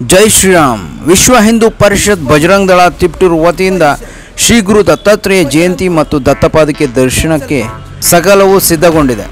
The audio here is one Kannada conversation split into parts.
ಜೈ ಶ್ರೀರಾಮ್ ವಿಶ್ವ ಹಿಂದೂ ಪರಿಷತ್ ಬಜರಂಗ್ ದಳ ತಿಪ್ಟೂರು ವತಿಯಿಂದ ಶ್ರೀ ಗುರು ದತ್ತಾತ್ರೇಯ ಜಯಂತಿ ಮತ್ತು ದತ್ತಪಾದಕೆ ದರ್ಶನಕ್ಕೆ ಸಕಲವು ಸಿದ್ಧಗೊಂಡಿದೆ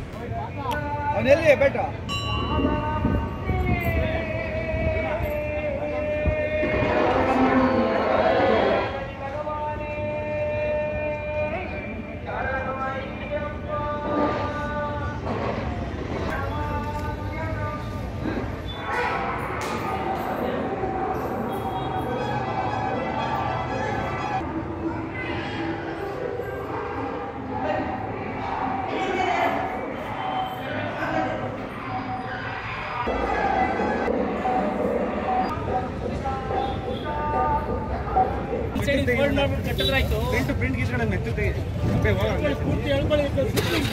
ಪ್ರಿಂಟ್ ಪ್ರಿಂಟ್ ಗೀಸ್ಕೊಂಡು ಮೆತ್ತಗೆ ಅಪ್ಪೆ ಹೋಗ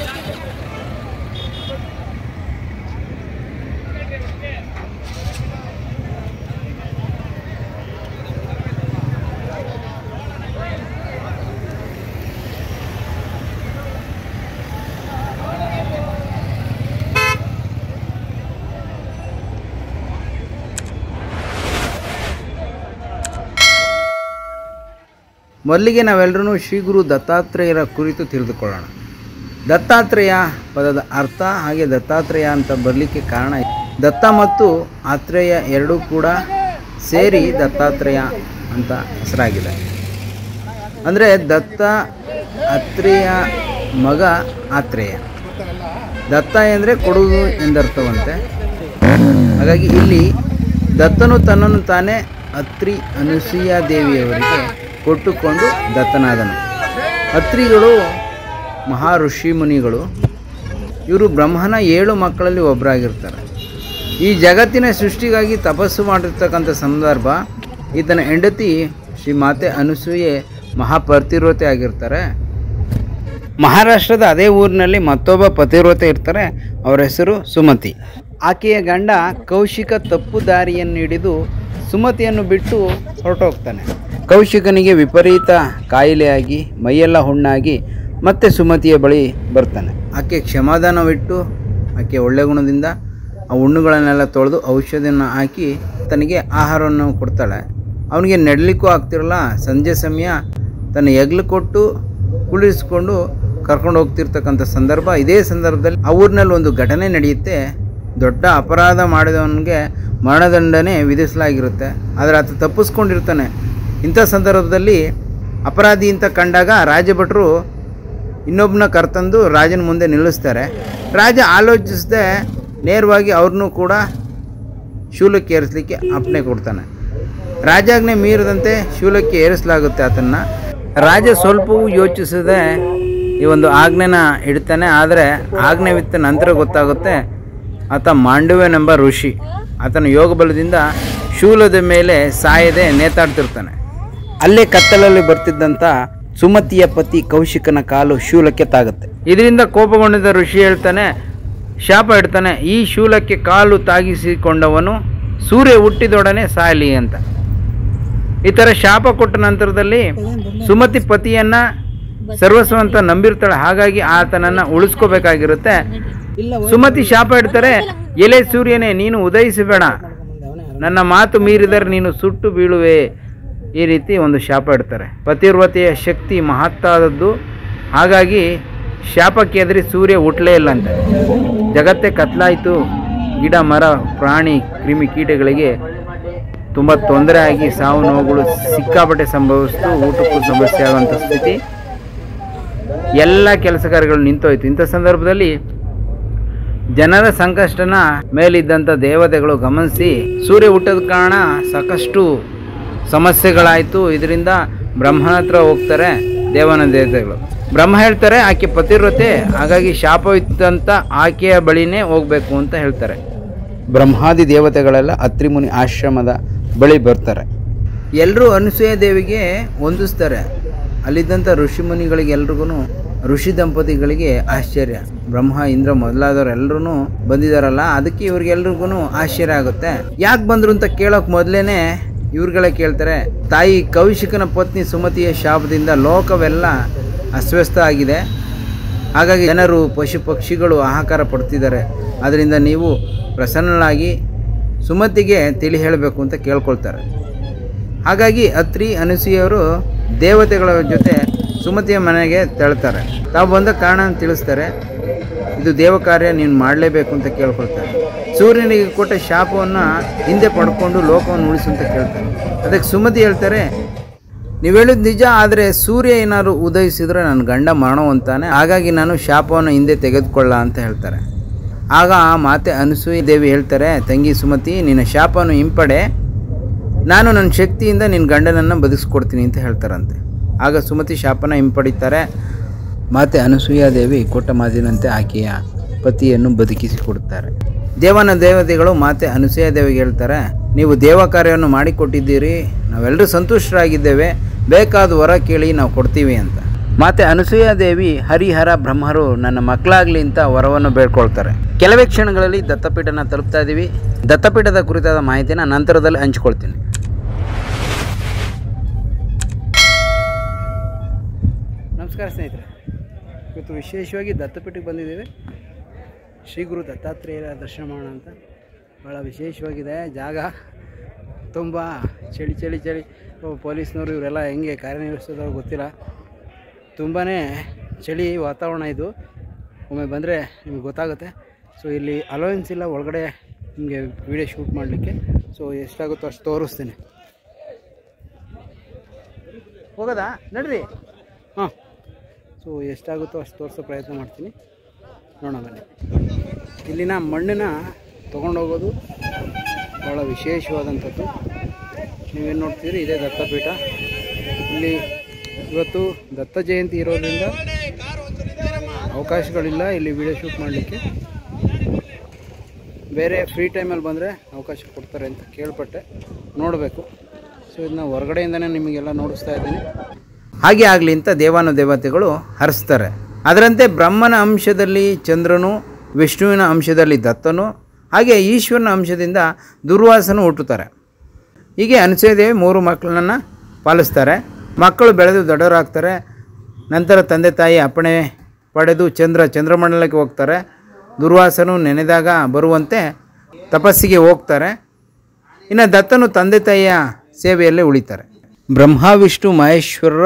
ಮೊದಲಿಗೆ ನಾವೆಲ್ಲರೂ ಶ್ರೀ ಗುರು ದತ್ತಾತ್ರೇಯರ ಕುರಿತು ತಿಳಿದುಕೊಳ್ಳೋಣ ದತ್ತಾತ್ರೇಯ ಪದದ ಅರ್ಥ ಹಾಗೆ ದತ್ತಾತ್ರೇಯ ಅಂತ ಬರಲಿಕ್ಕೆ ಕಾರಣ ದತ್ತ ಮತ್ತು ಆತ್ರೇಯ ಎರಡೂ ಕೂಡ ಸೇರಿ ದತ್ತಾತ್ರೇಯ ಅಂತ ಹೆಸರಾಗಿದೆ ಅಂದರೆ ದತ್ತ ಅತ್ರೇಯ ಮಗ ಆತ್ರೇಯ ದತ್ತ ಎಂದರೆ ಕೊಡುವುದು ಎಂದರ್ಥವಂತೆ ಹಾಗಾಗಿ ಇಲ್ಲಿ ದತ್ತನು ತನ್ನನ್ನು ತಾನೇ ಅತ್ರಿ ಅನುಸೂಯ ದೇವಿಯವರಿಗೆ ಕೊಟ್ಟುಕೊಂಡು ದತ್ತನಾದನು ಅತ್ರಿಗಳು ಮಹಾ ಋಷಿ ಮುನಿಗಳು ಇವರು ಬ್ರಹ್ಮನ ಏಳು ಮಕ್ಕಳಲ್ಲಿ ಒಬ್ಬರಾಗಿರ್ತಾರೆ ಈ ಜಗತ್ತಿನ ಸೃಷ್ಟಿಗಾಗಿ ತಪಸ್ಸು ಮಾಡಿರ್ತಕ್ಕಂಥ ಸಂದರ್ಭ ಈತನ ಹೆಂಡತಿ ಶ್ರೀ ಮಾತೆ ಅನುಸೂಯೆ ಮಹಾಪತಿವ್ರತೆ ಆಗಿರ್ತಾರೆ ಮಹಾರಾಷ್ಟ್ರದ ಅದೇ ಊರಿನಲ್ಲಿ ಮತ್ತೊಬ್ಬ ಪತಿವ್ರತೆ ಇರ್ತಾರೆ ಅವರ ಹೆಸರು ಸುಮತಿ ಆಕೆಯ ಗಂಡ ಕೌಶಿಕ ತಪ್ಪು ದಾರಿಯನ್ನು ಹಿಡಿದು ಸುಮತಿಯನ್ನು ಬಿಟ್ಟು ಹೊರಟೋಗ್ತಾನೆ ಕೌಶಿಕನಿಗೆ ವಿಪರೀತ ಕಾಯಿಲೆಯಾಗಿ ಮೈಯೆಲ್ಲ ಹುಣ್ಣಾಗಿ ಮತ್ತೆ ಸುಮತಿಯ ಬಳಿ ಬರ್ತಾನೆ ಆಕೆ ಕ್ಷಮಾದಾನವಿಟ್ಟು ಆಕೆ ಒಳ್ಳೆ ಗುಣದಿಂದ ಆ ಹುಣ್ಣುಗಳನ್ನೆಲ್ಲ ತೊಳೆದು ಔಷಧಿಯನ್ನು ಹಾಕಿ ತನಗೆ ಆಹಾರವನ್ನು ಕೊಡ್ತಾಳೆ ಅವನಿಗೆ ನಡಲಿಕ್ಕೂ ಆಗ್ತಿರಲ್ಲ ಸಂಜೆ ಸಮಯ ತನ್ನ ಹೆಗ್ಲು ಕೊಟ್ಟು ಕುಳಿಸ್ಕೊಂಡು ಕರ್ಕೊಂಡು ಹೋಗ್ತಿರ್ತಕ್ಕಂಥ ಸಂದರ್ಭ ಇದೇ ಸಂದರ್ಭದಲ್ಲಿ ಆ ಊರಿನಲ್ಲಿ ಒಂದು ಘಟನೆ ನಡೆಯುತ್ತೆ ದೊಡ್ಡ ಅಪರಾಧ ಮಾಡಿದವನಿಗೆ ಮರಣದಂಡನೆ ವಿಧಿಸಲಾಗಿರುತ್ತೆ ಆದರೆ ಆತ ತಪ್ಪಿಸ್ಕೊಂಡಿರ್ತಾನೆ ಇಂಥ ಸಂದರ್ಭದಲ್ಲಿ ಅಪರಾಧಿ ಅಂತ ಕಂಡಾಗ ರಾಜಭಟ್ರು ಇನ್ನೊಬ್ಬನ ಕರ್ತಂದು ರಾಜನ ಮುಂದೆ ನಿಲ್ಲಿಸ್ತಾರೆ ರಾಜ ಆಲೋಚಿಸದೆ ನೇರವಾಗಿ ಅವ್ರನ್ನೂ ಕೂಡ ಶೂಲಕ್ಕೆ ಏರಿಸಲಿಕ್ಕೆ ಅಪ್ಪಣೆ ಕೊಡ್ತಾನೆ ರಾಜಾಜ್ಞೆ ಮೀರದಂತೆ ಶೂಲಕ್ಕೆ ಏರಿಸಲಾಗುತ್ತೆ ಆತನ್ನು ರಾಜ ಸ್ವಲ್ಪವೂ ಯೋಚಿಸದೆ ಈ ಒಂದು ಆಜ್ಞೆನ ಇಡ್ತಾನೆ ಆದರೆ ಆಜ್ಞೆವಿತ್ತ ನಂತರ ಗೊತ್ತಾಗುತ್ತೆ ಆತ ಮಾಂಡವ್ಯನೆಂಬ ಋಷಿ ಆತನ ಯೋಗ ಬಲದಿಂದ ಶೂಲದ ಮೇಲೆ ಸಾಯದೆ ನೇತಾಡ್ತಿರ್ತಾನೆ ಅಲ್ಲೇ ಕತ್ತಲಲ್ಲಿ ಬರ್ತಿದ್ದಂಥ ಸುಮತಿಯ ಪತಿ ಕೌಶಿಕನ ಕಾಲು ಶೂಲಕ್ಕೆ ತಾಗುತ್ತೆ ಇದರಿಂದ ಕೋಪಗೊಂಡಿದ್ದ ಋಷಿ ಹೇಳ್ತಾನೆ ಶಾಪ ಇಡ್ತಾನೆ ಈ ಶೂಲಕ್ಕೆ ಕಾಲು ತಾಗಿಸಿಕೊಂಡವನು ಸೂರ್ಯ ಹುಟ್ಟಿದೊಡನೆ ಸಾಯಲಿ ಅಂತ ಈ ಥರ ಶಾಪ ಕೊಟ್ಟ ನಂತರದಲ್ಲಿ ಸುಮತಿ ಪತಿಯನ್ನ ಸರ್ವಸ್ವಂತ ನಂಬಿರ್ತಾಳೆ ಹಾಗಾಗಿ ಆತನನ್ನ ಉಳಿಸ್ಕೋಬೇಕಾಗಿರುತ್ತೆ ಸುಮತಿ ಶಾಪ ಇಡ್ತಾರೆ ಎಲೆ ಸೂರ್ಯನೇ ನೀನು ಉದಯಿಸಬೇಡ ನನ್ನ ಮಾತು ಮೀರಿದರೆ ನೀನು ಸುಟ್ಟು ಬೀಳುವೆ ಈ ರೀತಿ ಒಂದು ಶಾಪ ಇಡ್ತಾರೆ ಪತಿವ್ರತೆಯ ಶಕ್ತಿ ಮಹತ್ತಾದದ್ದು ಹಾಗಾಗಿ ಶಾಪಕ್ಕೆ ಎದುರಿ ಸೂರ್ಯ ಹುಟ್ಟಲೇ ಇಲ್ಲಂತೆ ಜಗತ್ತೇ ಕತ್ಲಾಯಿತು ಗಿಡ ಮರ ಪ್ರಾಣಿ ಕ್ರಿಮಿ ಕೀಟಗಳಿಗೆ ತುಂಬ ತೊಂದರೆ ಆಗಿ ಸಾವು ನೋವುಗಳು ಸಿಕ್ಕಾಪಟ್ಟೆ ಸಂಭವಿಸ್ತು ಊಟಕ್ಕೂ ಸಮಸ್ಯೆ ಆಗುವಂಥ ಸ್ಥಿತಿ ಎಲ್ಲ ಕೆಲಸ ಕಾರ್ಯಗಳು ನಿಂತೋಯ್ತು ಇಂಥ ಸಂದರ್ಭದಲ್ಲಿ ಜನರ ಸಂಕಷ್ಟನ ಮೇಲಿದ್ದಂಥ ದೇವತೆಗಳು ಗಮನಿಸಿ ಸೂರ್ಯ ಹುಟ್ಟದ ಕಾರಣ ಸಾಕಷ್ಟು ಸಮಸ್ಯೆಗಳಾಯಿತು ಇದರಿಂದ ಬ್ರಹ್ಮನ ಹತ್ರ ಹೋಗ್ತಾರೆ ದೇವನ ದೇವತೆಗಳು ಬ್ರಹ್ಮ ಹೇಳ್ತಾರೆ ಆಕೆ ಪತಿವ್ರತೆ ಹಾಗಾಗಿ ಶಾಪವಿತ್ತಂತ ಆಕೆಯ ಬಳಿನೇ ಹೋಗಬೇಕು ಅಂತ ಹೇಳ್ತಾರೆ ಬ್ರಹ್ಮಾದಿ ದೇವತೆಗಳೆಲ್ಲ ಅತ್ರಿಮುನಿ ಆಶ್ರಮದ ಬಳಿ ಬರ್ತಾರೆ ಎಲ್ಲರೂ ಅನಸೂಯ ದೇವಿಗೆ ಹೊಂದಿಸ್ತಾರೆ ಅಲ್ಲಿದ್ದಂಥ ಋಷಿಮುನಿಗಳಿಗೆಲ್ರಿಗೂ ಋಷಿ ದಂಪತಿಗಳಿಗೆ ಆಶ್ಚರ್ಯ ಬ್ರಹ್ಮ ಇಂದ್ರ ಮೊದಲಾದವ್ರು ಎಲ್ಲರೂ ಬಂದಿದಾರಲ್ಲ ಅದಕ್ಕೆ ಇವ್ರಿಗೆಲ್ರಿಗೂ ಆಶ್ಚರ್ಯ ಆಗುತ್ತೆ ಯಾಕೆ ಬಂದ್ರು ಅಂತ ಕೇಳೋಕೆ ಮೊದಲೇನೆ ಇವ್ರುಗಳೇ ಕೇಳ್ತಾರೆ ತಾಯಿ ಕೌಶಿಕನ ಪತ್ನಿ ಸುಮತಿಯ ಶಾಪದಿಂದ ಲೋಕವೆಲ್ಲ ಅಸ್ವಸ್ಥ ಆಗಿದೆ ಹಾಗಾಗಿ ಜನರು ಪಶು ಪಕ್ಷಿಗಳು ಹಾಹಾಕಾರ ಪಡ್ತಿದ್ದಾರೆ ಆದ್ದರಿಂದ ನೀವು ಪ್ರಸನ್ನಳಾಗಿ ಸುಮತಿಗೆ ತಿಳಿ ಹೇಳಬೇಕು ಅಂತ ಕೇಳ್ಕೊಳ್ತಾರೆ ಹಾಗಾಗಿ ಅತ್ರಿ ಅನಸೂಯವರು ದೇವತೆಗಳ ಜೊತೆ ಸುಮತಿಯ ಮನೆಗೆ ತೆಳ್ತಾರೆ ತಾವು ಬಂದ ಕಾರಣ ತಿಳಿಸ್ತಾರೆ ಇದು ದೇವ ಕಾರ್ಯ ನೀನು ಮಾಡಲೇಬೇಕು ಅಂತ ಕೇಳ್ಕೊಳ್ತಾರೆ ಸೂರ್ಯನಿಗೆ ಕೊಟ್ಟ ಶಾಪವನ್ನು ಹಿಂದೆ ಪಡ್ಕೊಂಡು ಲೋಕವನ್ನು ಉಳಿಸು ಅಂತ ಕೇಳ್ತಾರೆ ಅದಕ್ಕೆ ಸುಮತಿ ಹೇಳ್ತಾರೆ ನೀವು ಹೇಳಿದ ನಿಜ ಆದರೆ ಸೂರ್ಯ ಏನಾದ್ರು ಉದಯಿಸಿದ್ರೆ ನನ್ನ ಗಂಡ ಮರಣವಂತಾನೆ ಹಾಗಾಗಿ ನಾನು ಶಾಪವನ್ನು ಹಿಂದೆ ತೆಗೆದುಕೊಳ್ಳ ಅಂತ ಹೇಳ್ತಾರೆ ಆಗ ಆ ಮಾತೆ ಅನಸೂಯ ದೇವಿ ಹೇಳ್ತಾರೆ ತಂಗಿ ಸುಮತಿ ನಿನ್ನ ಶಾಪವನ್ನು ಹಿಂಪಡೆ ನಾನು ನನ್ನ ಶಕ್ತಿಯಿಂದ ನಿನ್ನ ಗಂಡನನ್ನು ಬದುಕಿಸ್ಕೊಡ್ತೀನಿ ಅಂತ ಹೇಳ್ತಾರಂತೆ ಆಗ ಸುಮತಿ ಶಾಪನ ಹಿಂಪಡಿತಾರೆ ಮಾತೆ ಅನಸೂಯ ದೇವಿ ಕೊಟ್ಟ ಮಾತಿನಂತೆ ಆಕೆಯ ಪತಿಯನ್ನು ಬದುಕಿಸಿ ಕೊಡುತ್ತಾರೆ ದೇವನ ದೇವತೆಗಳು ಮಾತೆ ಅನಸೂಯ ದೇವಿಗೆ ಹೇಳ್ತಾರೆ ನೀವು ದೇವ ಕಾರ್ಯವನ್ನು ಮಾಡಿಕೊಟ್ಟಿದ್ದೀರಿ ನಾವೆಲ್ಲರೂ ಸಂತುಷ್ಟರಾಗಿದ್ದೇವೆ ಬೇಕಾದ ವರ ಕೇಳಿ ನಾವು ಕೊಡ್ತೀವಿ ಅಂತ ಮಾತೆ ಅನಸೂಯ ದೇವಿ ಹರಿಹರ ಬ್ರಹ್ಮರು ನನ್ನ ಮಕ್ಕಳಾಗ್ಲಿ ಅಂತ ವರವನ್ನು ಬೇಡ್ಕೊಳ್ತಾರೆ ಕೆಲವೇ ಕ್ಷಣಗಳಲ್ಲಿ ದತ್ತಪೀಠನ ತಲುಪ್ತಾ ಇದ್ದೀವಿ ದತ್ತಪೀಠದ ಕುರಿತಾದ ಮಾಹಿತಿನ ನಂತರದಲ್ಲಿ ಹಂಚ್ಕೊಳ್ತೀನಿ ನಮಸ್ಕಾರ ಸ್ನೇಹಿತರೆ ಇವತ್ತು ವಿಶೇಷವಾಗಿ ದತ್ತಪೀಠಕ್ಕೆ ಬಂದಿದ್ದೇವೆ ಶ್ರೀ ಗುರು ದತ್ತಾತ್ರೇಯರ ದರ್ಶನ ಮಾಡೋಣ ಅಂತ ಭಾಳ ವಿಶೇಷವಾಗಿದೆ ಜಾಗ ತುಂಬ ಚಳಿ ಚಳಿ ಚಳಿ ಓ, ಪೊಲೀಸ್ನವರು ಇವರೆಲ್ಲ ಹೆಂಗೆ ಕಾರ್ಯನಿರ್ವಹಿಸೋದು ಗೊತ್ತಿಲ್ಲ ತುಂಬಾ ಚಳಿ ವಾತಾವರಣ ಇದು ಒಮ್ಮೆ ಬಂದರೆ ನಿಮ್ಗೆ ಗೊತ್ತಾಗುತ್ತೆ ಸೊ ಇಲ್ಲಿ ಅಲೋಯನ್ಸ್ ಇಲ್ಲ ಒಳಗಡೆ ನಿಮಗೆ ವಿಡಿಯೋ ಶೂಟ್ ಮಾಡಲಿಕ್ಕೆ ಸೊ ಎಷ್ಟಾಗುತ್ತೋ ಅಷ್ಟು ತೋರಿಸ್ತೀನಿ ಹೋಗೋದಾ ನಡ್ರಿ ಹಾಂ ಸೊ ಎಷ್ಟಾಗುತ್ತೋ ಅಷ್ಟು ತೋರಿಸೋ ಪ್ರಯತ್ನ ಮಾಡ್ತೀನಿ ನೋಡೋಣ ಬನ್ನಿ ಇಲ್ಲಿನ ಮಣ್ಣನ್ನ ತೊಗೊಂಡೋಗೋದು ಭಾಳ ವಿಶೇಷವಾದಂಥದ್ದು ನೀವೇನು ನೋಡ್ತೀರಿ ಇದೇ ದತ್ತಪೀಠ ಇಲ್ಲಿ ಇವತ್ತು ದತ್ತ ಜಯಂತಿ ಇರೋದ್ರಿಂದ ಅವಕಾಶಗಳಿಲ್ಲ ಇಲ್ಲಿ ವಿಡಿಯೋ ಶೂಟ್ ಮಾಡಲಿಕ್ಕೆ ಬೇರೆ ಫ್ರೀ ಟೈಮಲ್ಲಿ ಬಂದರೆ ಅವಕಾಶ ಕೊಡ್ತಾರೆ ಅಂತ ಕೇಳ್ಪಟ್ಟೆ ನೋಡಬೇಕು ಸೊ ಇದನ್ನ ಹೊರಗಡೆಯಿಂದನೇ ನಿಮಗೆಲ್ಲ ನೋಡಿಸ್ತಾ ಇದ್ದೀನಿ ಹಾಗೆ ಆಗಲಿ ಅಂತ ದೇವಾನು ದೇವತೆಗಳು ಹರಿಸ್ತಾರೆ ಅದರಂತೆ ಬ್ರಹ್ಮನ ಅಂಶದಲ್ಲಿ ಚಂದ್ರನು ವಿಷ್ಣುವಿನ ಅಂಶದಲ್ಲಿ ದತ್ತನು ಹಾಗೆ ಈಶ್ವರನ ಅಂಶದಿಂದ ದುರ್ವಾಸನು ಹುಟ್ಟುತ್ತಾರೆ ಹೀಗೆ ಅನಸೂಯದೇವಿ ಮೂರು ಮಕ್ಕಳನ್ನು ಪಾಲಿಸ್ತಾರೆ ಮಕ್ಕಳು ಬೆಳೆದು ದೊಡ್ಡವರಾಗ್ತಾರೆ ನಂತರ ತಂದೆ ತಾಯಿ ಅಪ್ಪಣೆ ಪಡೆದು ಚಂದ್ರ ಚಂದ್ರಮಂಡಲಕ್ಕೆ ಹೋಗ್ತಾರೆ ದುರ್ವಾಸನು ನೆನೆದಾಗ ಬರುವಂತೆ ತಪಸ್ಸಿಗೆ ಹೋಗ್ತಾರೆ ಇನ್ನು ದತ್ತನು ತಂದೆ ತಾಯಿಯ ಸೇವೆಯಲ್ಲೇ ಉಳಿತಾರೆ ಬ್ರಹ್ಮ ವಿಷ್ಣು ಮಹೇಶ್ವರರ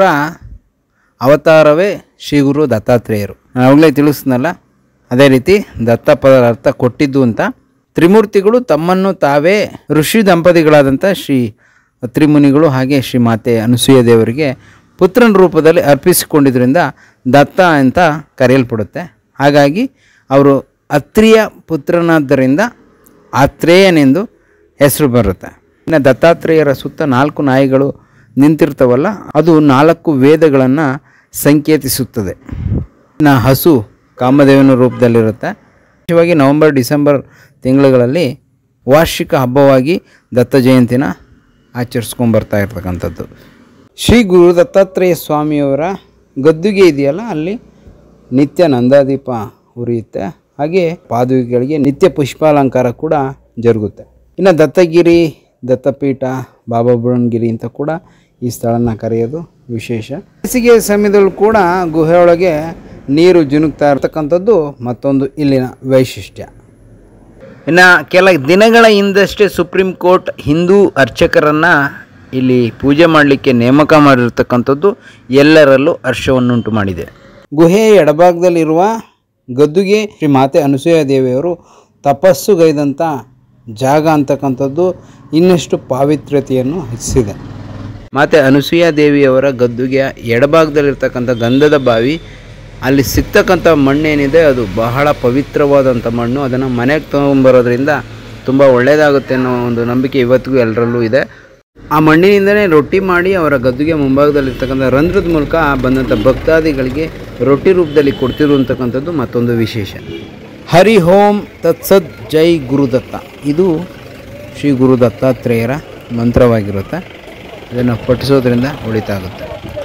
ಅವತಾರವೇ ಶ್ರೀ ಗುರು ದತ್ತಾತ್ರೇಯರು ನಾನು ಅವಾಗಲೇ ತಿಳಿಸ್ನಲ್ಲ ಅದೇ ರೀತಿ ದತ್ತ ಪದರ ಅರ್ಥ ಕೊಟ್ಟಿದ್ದು ಅಂತ ತ್ರಿಮೂರ್ತಿಗಳು ತಮ್ಮನ್ನು ತಾವೇ ಋಷಿ ದಂಪತಿಗಳಾದಂಥ ಶ್ರೀ ತ್ರಿಮುನಿಗಳು ಹಾಗೆ ಶ್ರೀ ಮಾತೆ ಅನಸೂಯ ದೇವರಿಗೆ ಪುತ್ರನ ರೂಪದಲ್ಲಿ ಅರ್ಪಿಸಿಕೊಂಡಿದ್ದರಿಂದ ದತ್ತ ಅಂತ ಕರೆಯಲ್ಪಡುತ್ತೆ ಹಾಗಾಗಿ ಅವರು ಅತ್ರಿಯ ಪುತ್ರನಾದ್ದರಿಂದ ಆತ್ರೇಯನೆಂದು ಹೆಸರು ಬರುತ್ತೆ ಇನ್ನು ದತ್ತಾತ್ರೇಯರ ಸುತ್ತ ನಾಲ್ಕು ನಾಯಿಗಳು ನಿಂತಿರ್ತವಲ್ಲ ಅದು ನಾಲ್ಕು ವೇದಗಳನ್ನು ಸಂಕೇತಿಸುತ್ತದೆ ಇನ್ನು ಹಸು ಕಾಮದೇವನ ರೂಪದಲ್ಲಿರುತ್ತೆ ವಿಶೇಷವಾಗಿ ನವೆಂಬರ್ ಡಿಸೆಂಬರ್ ತಿಂಗಳುಗಳಲ್ಲಿ ವಾರ್ಷಿಕ ಹಬ್ಬವಾಗಿ ದತ್ತ ಜಯಂತಿನ ಆಚರಿಸ್ಕೊಂಡು ಬರ್ತಾ ಇರ್ತಕ್ಕಂಥದ್ದು ಶ್ರೀ ಗುರು ದತ್ತಾತ್ರೇಯ ಸ್ವಾಮಿಯವರ ಗದ್ದುಗೆ ಇದೆಯಲ್ಲ ಅಲ್ಲಿ ನಿತ್ಯ ನಂದಾದೀಪ ಉರಿಯುತ್ತೆ ಹಾಗೆ ಪಾದುಕೆಗಳಿಗೆ ನಿತ್ಯ ಪುಷ್ಪಾಲಂಕಾರ ಕೂಡ ಜರುಗುತ್ತೆ ಇನ್ನು ದತ್ತಗಿರಿ ದತ್ತಪೀಠ ಬಾಬಾ ಬುಡನ್ಗಿರಿ ಅಂತ ಕೂಡ ಈ ಸ್ಥಳನ ಕರೆಯೋದು ವಿಶೇಷ ಬೇಸಿಗೆ ಸಮಯದಲ್ಲೂ ಕೂಡ ಗುಹೆಯೊಳಗೆ ನೀರು ಜುನುಗ್ತಾ ಇರ್ತಕ್ಕಂಥದ್ದು ಮತ್ತೊಂದು ಇಲ್ಲಿನ ವೈಶಿಷ್ಟ್ಯ ಇನ್ನು ಕೆಲ ದಿನಗಳ ಹಿಂದಷ್ಟೇ ಸುಪ್ರೀಂ ಕೋರ್ಟ್ ಹಿಂದೂ ಅರ್ಚಕರನ್ನು ಇಲ್ಲಿ ಪೂಜೆ ಮಾಡಲಿಕ್ಕೆ ನೇಮಕ ಮಾಡಿರ್ತಕ್ಕಂಥದ್ದು ಎಲ್ಲರಲ್ಲೂ ಹರ್ಷವನ್ನುಂಟು ಮಾಡಿದೆ ಗುಹೆಯ ಎಡಭಾಗದಲ್ಲಿರುವ ಗದ್ದುಗೆ ಶ್ರೀ ಮಾತೆ ಅನಸೂಯ ದೇವಿಯವರು ತಪಸ್ಸುಗೈದಂಥ ಜಾಗ ಅಂತಕ್ಕಂಥದ್ದು ಇನ್ನಷ್ಟು ಪಾವಿತ್ರ್ಯತೆಯನ್ನು ಹೆಚ್ಚಿಸಿದೆ ಮಾತೆ ಅನಸೂಯ ದೇವಿಯವರ ಗದ್ದುಗೆಯ ಎಡಭಾಗದಲ್ಲಿರ್ತಕ್ಕಂಥ ಗಂಧದ ಬಾವಿ ಅಲ್ಲಿ ಸಿಗ್ತಕ್ಕಂಥ ಮಣ್ಣೇನಿದೆ ಅದು ಬಹಳ ಪವಿತ್ರವಾದಂಥ ಮಣ್ಣು ಅದನ್ನು ಮನೆಗೆ ತೊಗೊಂಬರೋದ್ರಿಂದ ತುಂಬ ಒಳ್ಳೆಯದಾಗುತ್ತೆ ಅನ್ನೋ ಒಂದು ನಂಬಿಕೆ ಇವತ್ತಿಗೂ ಎಲ್ಲರಲ್ಲೂ ಇದೆ ಆ ಮಣ್ಣಿನಿಂದನೇ ರೊಟ್ಟಿ ಮಾಡಿ ಅವರ ಗದ್ದುಗೆ ಮುಂಭಾಗದಲ್ಲಿರ್ತಕ್ಕಂಥ ರಂಧ್ರದ ಮೂಲಕ ಬಂದಂಥ ಭಕ್ತಾದಿಗಳಿಗೆ ರೊಟ್ಟಿ ರೂಪದಲ್ಲಿ ಕೊಡ್ತಿರುವಂತಕ್ಕಂಥದ್ದು ಮತ್ತೊಂದು ವಿಶೇಷ ಹರಿ ಓಂ ತತ್ಸತ್ ಜೈ ಗುರುದತ್ತ ಇದು ಶ್ರೀ ಗುರು ದತ್ತಾತ್ರೇಯರ ಮಂತ್ರವಾಗಿರುತ್ತೆ ಇದನ್ನು ಪಠಿಸೋದ್ರಿಂದ ಒಳಿತಾಗುತ್ತೆ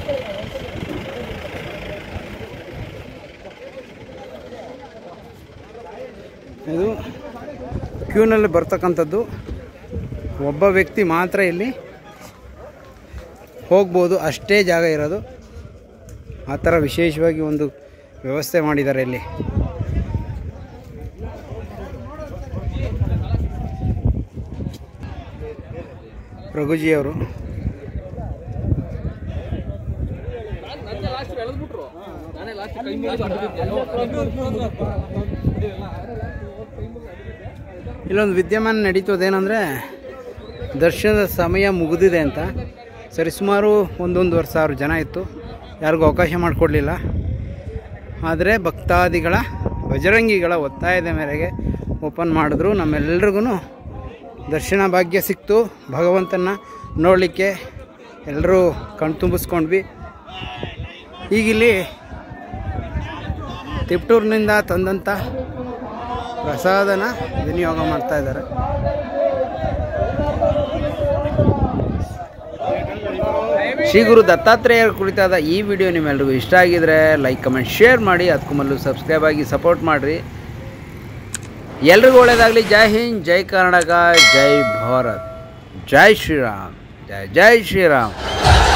ಇದು ಕ್ಯೂನಲ್ಲಿ ಬರ್ತಕ್ಕಂಥದ್ದು ಒಬ್ಬ ವ್ಯಕ್ತಿ ಮಾತ್ರ ಇಲ್ಲಿ ಹೋಗ್ಬೋದು ಅಷ್ಟೇ ಜಾಗ ಇರೋದು ಆ ಥರ ವಿಶೇಷವಾಗಿ ಒಂದು ವ್ಯವಸ್ಥೆ ಮಾಡಿದ್ದಾರೆ ಇಲ್ಲಿ ರಘುಜಿ ಅವರು ಇಲ್ಲೊಂದು ವಿದ್ಯಮಾನ ನಡೀತದೇನೆಂದರೆ ದರ್ಶನದ ಸಮಯ ಮುಗಿದಿದೆ ಅಂತ ಸರಿಸುಮಾರು ಒಂದೊಂದುವರೆ ಸಾವಿರ ಜನ ಇತ್ತು ಯಾರಿಗೂ ಅವಕಾಶ ಮಾಡಿಕೊಡ್ಲಿಲ್ಲ ಆದರೆ ಭಕ್ತಾದಿಗಳ ಬಜರಂಗಿಗಳ ಒತ್ತಾಯದ ಮೇರೆಗೆ ಓಪನ್ ಮಾಡಿದ್ರು ನಮ್ಮೆಲ್ರಿಗೂ ದರ್ಶನ ಭಾಗ್ಯ ಸಿಕ್ತು ಭಗವಂತನ ನೋಡಲಿಕ್ಕೆ ಎಲ್ಲರೂ ಕಣ್ತುಂಬಿಸ್ಕೊಂಡ್ವಿ ಈಗಿಲ್ಲಿ ತಿಪ್ಟೂರಿನಿಂದ ತಂದಂಥ ಪ್ರಸಾದನ ವಿನಿಯೋಗ ಮಾಡ್ತಾ ಇದ್ದಾರೆ ಶ್ರೀ ಗುರು ದತ್ತಾತ್ರೇಯರ ಕುರಿತಾದ ಈ ವಿಡಿಯೋ ನಿಮ್ಮೆಲ್ರಿಗೂ ಇಷ್ಟ ಆಗಿದ್ರೆ ಲೈಕ್ ಕಮೆಂಟ್ ಶೇರ್ ಮಾಡಿ ಅದಕ್ಕೂ ಮೊದಲು ಸಬ್ಸ್ಕ್ರೈಬ್ ಆಗಿ ಸಪೋರ್ಟ್ ಮಾಡಿರಿ ಎಲ್ರಿಗೂ ಒಳ್ಳೆಯದಾಗಲಿ ಜೈ ಹಿಂದ್ ಜೈ ಕರ್ನಾಟಕ ಜೈ ಭಾರತ್ ಜೈ ಶ್ರೀರಾಮ್ ಜೈ ಜೈ ಶ್ರೀರಾಮ್